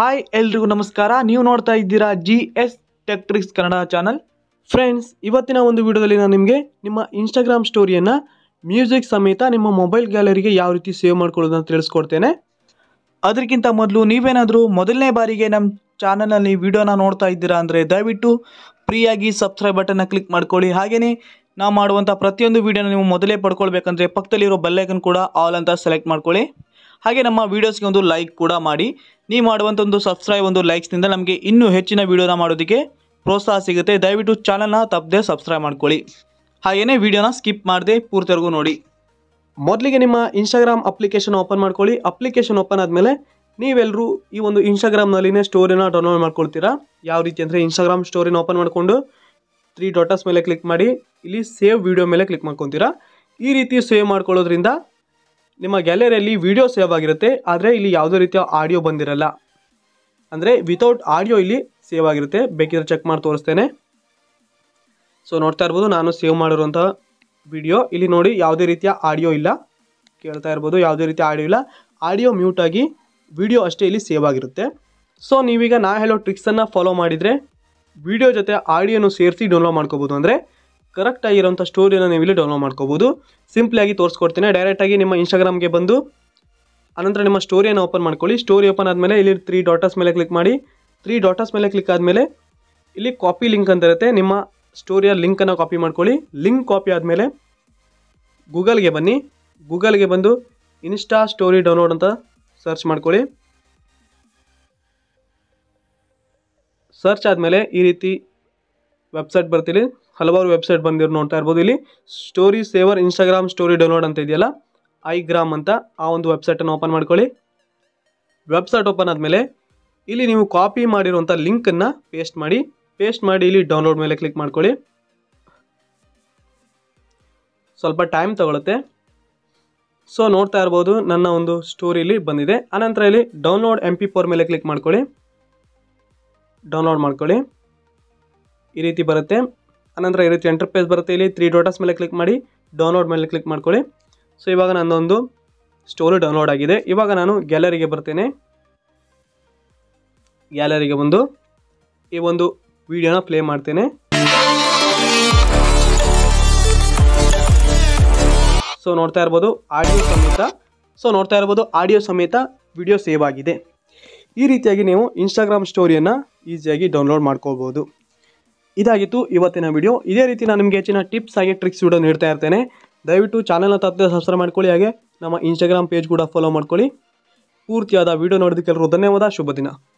hi ಎಲ್ರಿಗೂ ನಮಸ್ಕಾರ ನೀವು ನೋಡ್ತಾ ಇದ್ದೀರಾ G S tech tricks Kannada channel friends ಇವತ್ತಿನ ಒಂದು ವಿಡಿಯೋದಲ್ಲಿ ನಾನು ನಿಮಗೆ ನಿಮ್ಮ ಇನ್ಸ್ಟಾಗ್ರಾಮ್ ಸ್ಟೋರಿಯನ್ನು ಮ್ಯೂಸಿಕ್ ಸಮೇತ ನಿಮ್ಮ ಮೊಬೈಲ್ ಗ್ಯಾಲರಿಗೆ ಯಾವ ರೀತಿ ಸೇವ್ ಮಾಡ್ಕೊಳ್ಳೋದು ಅಂತ ತಿಳಿಸ್ಕೊಡ್ತೇನೆ ಅದಕ್ಕಿಂತ ಮೊದಲು ನೀವೇನಾದರೂ ಮೊದಲನೇ ಬಾರಿಗೆ ನಮ್ಮ ಚಾನಲಲ್ಲಿ ವಿಡಿಯೋನ ನೋಡ್ತಾ ಇದ್ದೀರಾ ಅಂದರೆ ದಯವಿಟ್ಟು ಫ್ರೀಯಾಗಿ ಸಬ್ಸ್ಕ್ರೈಬ್ ಬಟನ್ನ ಕ್ಲಿಕ್ ಮಾಡ್ಕೊಳ್ಳಿ ಹಾಗೆಯೇ ನಾವು ಮಾಡುವಂಥ ಪ್ರತಿಯೊಂದು ವಿಡಿಯೋನ ನೀವು ಮೊದಲೇ ಪಡ್ಕೊಳ್ಬೇಕಂದ್ರೆ ಪಕ್ಕದಲ್ಲಿರೋ ಬೆಲ್ಲೈಕನ್ ಕೂಡ ಆಲ್ ಅಂತ ಸೆಲೆಕ್ಟ್ ಮಾಡ್ಕೊಳ್ಳಿ ಹಾಗೆ ನಮ್ಮ ವೀಡಿಯೋಸ್ಗೆ ಒಂದು ಲೈಕ್ ಕೂಡ ಮಾಡಿ ನೀವು ಮಾಡುವಂಥ ಒಂದು ಸಬ್ಸ್ಕ್ರೈಬ್ ಒಂದು ಲೈಕ್ಸ್ನಿಂದ ನಮಗೆ ಇನ್ನೂ ಹೆಚ್ಚಿನ ವೀಡಿಯೋನ ಮಾಡೋದಕ್ಕೆ ಪ್ರೋತ್ಸಾಹ ಸಿಗುತ್ತೆ ದಯವಿಟ್ಟು ಚಾನಲ್ನ ತಪ್ಪದೆ ಸಬ್ಸ್ಕ್ರೈಬ್ ಮಾಡ್ಕೊಳ್ಳಿ ಹಾಗೆಯೇ ವೀಡಿಯೋನ ಸ್ಕಿಪ್ ಮಾಡದೆ ಪೂರ್ತಿವರೆಗೂ ನೋಡಿ ಮೊದಲಿಗೆ ನಿಮ್ಮ ಇನ್ಸ್ಟಾಗ್ರಾಮ್ ಅಪ್ಲಿಕೇಶನ್ ಓಪನ್ ಮಾಡ್ಕೊಳ್ಳಿ ಅಪ್ಲಿಕೇಶನ್ ಓಪನ್ ಆದಮೇಲೆ ನೀವೆಲ್ಲರೂ ಈ ಒಂದು ಇನ್ಸ್ಟಾಗ್ರಾಮ್ನಲ್ಲಿನೇ ಸ್ಟೋರಿನ ಡೌನ್ಲೋಡ್ ಮಾಡ್ಕೊಳ್ತೀರಾ ಯಾವ ರೀತಿ ಅಂದರೆ ಇನ್ಸ್ಟಾಗ್ರಾಮ್ ಸ್ಟೋರಿನ ಓಪನ್ ಮಾಡಿಕೊಂಡು ತ್ರೀ ಡಾಟಸ್ ಮೇಲೆ ಕ್ಲಿಕ್ ಮಾಡಿ ಇಲ್ಲಿ ಸೇವ್ ವಿಡಿಯೋ ಮೇಲೆ ಕ್ಲಿಕ್ ಮಾಡ್ಕೊತೀರಾ ಈ ರೀತಿ ಸೇವ್ ಮಾಡ್ಕೊಳ್ಳೋದ್ರಿಂದ ನಿಮ್ಮ ಗ್ಯಾಲರಿಯಲ್ಲಿ ವಿಡಿಯೋ ಸೇವ್ ಆಗಿರುತ್ತೆ ಆದರೆ ಇಲ್ಲಿ ಯಾವುದೇ ರೀತಿಯ ಆಡಿಯೋ ಬಂದಿರಲ್ಲ ಅಂದರೆ ವಿತೌಟ್ ಆಡಿಯೋ ಇಲ್ಲಿ ಸೇವ್ ಆಗಿರುತ್ತೆ ಬೇಕಿದ್ರೆ ಚೆಕ್ ಮಾಡಿ ತೋರಿಸ್ತೇನೆ ಸೊ ನೋಡ್ತಾ ಇರ್ಬೋದು ನಾನು ಸೇವ್ ಮಾಡಿರುವಂಥ ವಿಡಿಯೋ ಇಲ್ಲಿ ನೋಡಿ ಯಾವುದೇ ರೀತಿಯ ಆಡಿಯೋ ಇಲ್ಲ ಕೇಳ್ತಾ ಇರ್ಬೋದು ಯಾವುದೇ ರೀತಿಯ ಆಡಿಯೋ ಇಲ್ಲ ಆಡಿಯೋ ಮ್ಯೂಟ್ ಆಗಿ ವಿಡಿಯೋ ಅಷ್ಟೇ ಇಲ್ಲಿ ಸೇವ್ ಆಗಿರುತ್ತೆ ಸೊ ನೀವೀಗ ನಾ ಹೇಳೋ ಟ್ರಿಕ್ಸನ್ನು ಫಾಲೋ ಮಾಡಿದರೆ ವಿಡಿಯೋ ಜೊತೆ ಆಡಿಯೋನು ಸೇರಿಸಿ ಡೌನ್ಲೋಡ್ ಮಾಡ್ಕೋಬೋದು ಅಂದರೆ ಕರೆಕ್ಟ್ ಆಗಿರೋಂಥ ಸ್ಟೋರಿನ ನೀವು ಇಲ್ಲಿ ಡೌನ್ಲೋಡ್ ಮಾಡ್ಕೋಬೋದು ಸಿಂಪ್ಲಿಯಾಗಿ ತೋರಿಸ್ಕೊಡ್ತೀನಿ ಡೈರೆಕ್ಟಾಗಿ ನಿಮ್ಮ ಇನ್ಸ್ಟಾಗ್ರಾಮ್ಗೆ ಬಂದು ಅನಂತರ ನಿಮ್ಮ ಸ್ಟೋರಿಯನ್ನು ಓಪನ್ ಮಾಡ್ಕೊಳ್ಳಿ ಸ್ಟೋರಿ ಓಪನ್ ಆದಮೇಲೆ ಇಲ್ಲಿ ತ್ರೀ ಡಾಟಸ್ ಮೇಲೆ ಕ್ಲಿಕ್ ಮಾಡಿ ತ್ರೀ ಡಾಟಸ್ ಮೇಲೆ ಕ್ಲಿಕ್ ಆದಮೇಲೆ ಇಲ್ಲಿ ಕಾಪಿ ಲಿಂಕ್ ಅಂತ ಇರುತ್ತೆ ನಿಮ್ಮ ಸ್ಟೋರಿಯ ಲಿಂಕನ್ನು ಕಾಪಿ ಮಾಡ್ಕೊಳ್ಳಿ ಲಿಂಕ್ ಕಾಪಿ ಆದಮೇಲೆ ಗೂಗಲ್ಗೆ ಬನ್ನಿ ಗೂಗಲ್ಗೆ ಬಂದು ಇನ್ಸ್ಟಾ ಸ್ಟೋರಿ ಡೌನ್ಲೋಡ್ ಅಂತ ಸರ್ಚ್ ಮಾಡ್ಕೊಳ್ಳಿ ಸರ್ಚ್ ಆದಮೇಲೆ ಈ ರೀತಿ ವೆಬ್ಸೈಟ್ ಬರ್ತಿಲ್ಲಿ ಹಲವಾರು ವೆಬ್ಸೈಟ್ ಬಂದಿರೋ ನೋಡ್ತಾ ಇರ್ಬೋದು ಇಲ್ಲಿ story saver Instagram story download ಅಂತ ಇದೆಯಲ್ಲ ಐಗ್ರಾಮ್ ಅಂತ ಆ ಒಂದು ವೆಬ್ಸೈಟನ್ನು ಓಪನ್ ಮಾಡ್ಕೊಳ್ಳಿ ವೆಬ್ಸೈಟ್ ಓಪನ್ ಆದಮೇಲೆ ಇಲ್ಲಿ ನೀವು ಕಾಪಿ ಮಾಡಿರುವಂಥ ಲಿಂಕನ್ನು ಪೇಸ್ಟ್ ಮಾಡಿ ಪೇಸ್ಟ್ ಮಾಡಿ ಇಲ್ಲಿ ಡೌನ್ಲೋಡ್ ಮೇಲೆ ಕ್ಲಿಕ್ ಮಾಡ್ಕೊಳ್ಳಿ ಸ್ವಲ್ಪ ಟೈಮ್ ತಗೊಳುತ್ತೆ ಸೊ ನೋಡ್ತಾ ಇರ್ಬೋದು ನನ್ನ ಒಂದು ಸ್ಟೋರಿಲಿ ಬಂದಿದೆ ಆನಂತರ ಇಲ್ಲಿ ಡೌನ್ಲೋಡ್ ಎಮ್ ಪಿ ಫೋರ್ ಮೇಲೆ ಕ್ಲಿಕ್ ಮಾಡ್ಕೊಳ್ಳಿ ಡೌನ್ಲೋಡ್ ಮಾಡ್ಕೊಳ್ಳಿ ಈ ರೀತಿ ಬರುತ್ತೆ ಅನಂತರ ಈ ರೀತಿ ಎಂಟರ್ಪೇಸ್ ಬರುತ್ತೆ ಇಲ್ಲಿ ತ್ರೀ ಡಾಟಸ್ ಮೇಲೆ ಕ್ಲಿಕ್ ಮಾಡಿ ಡೌನ್ಲೋಡ್ ಮೇಲೆ ಕ್ಲಿಕ್ ಮಾಡ್ಕೊಳ್ಳಿ ಸೊ ಇವಾಗ ನನ್ನೊಂದು ಸ್ಟೋರಿ ಡೌನ್ಲೋಡ್ ಆಗಿದೆ ಇವಾಗ ನಾನು ಗ್ಯಾಲರಿಗೆ ಬರ್ತೇನೆ ಗ್ಯಾಲರಿಗೆ ಬಂದು ಈ ಒಂದು ವಿಡಿಯೋನ ಪ್ಲೇ ಮಾಡ್ತೇನೆ ಸೊ ನೋಡ್ತಾ ಇರ್ಬೋದು ಆಡಿಯೋ ಸಮೇತ ಸೊ ನೋಡ್ತಾ ಇರ್ಬೋದು ಆಡಿಯೋ ಸಮೇತ ವಿಡಿಯೋ ಸೇವ್ ಆಗಿದೆ ಈ ರೀತಿಯಾಗಿ ನೀವು ಇನ್ಸ್ಟಾಗ್ರಾಮ್ ಸ್ಟೋರಿಯನ್ನು ಈಸಿಯಾಗಿ ಡೌನ್ಲೋಡ್ ಮಾಡ್ಕೋಬೋದು ಇದಾಗಿತ್ತು ಇವತ್ತಿನ ವಿಡಿಯೋ ಇದೇ ರೀತಿ ನಾನು ನಿಮಗೆ ಹೆಚ್ಚಿನ ಟಿಪ್ಸ್ ಹಾಗೆ ಟ್ರಿಕ್ಸ್ ವಿಡಿಯೋ ನೀಡ್ತಾ ಇರ್ತೇನೆ ದಯವಿಟ್ಟು ಚಾನಲ್ನ ತಪ್ಪದೆ ಸಬ್ಸ್ಕ್ರೈಬ್ ಮಾಡ್ಕೊಳ್ಳಿ ಹಾಗೆ ನಮ್ಮ ಇನ್ಸ್ಟಾಗ್ರಾಮ್ ಪೇಜ್ ಕೂಡ ಫಾಲೋ ಮಾಡ್ಕೊಳ್ಳಿ ಪೂರ್ತಿಯಾದ ವಿಡಿಯೋ ನೋಡೋದಕ್ಕೆಲ್ಲರೂ ಧನ್ಯವಾದ ಶುಭ ದಿನ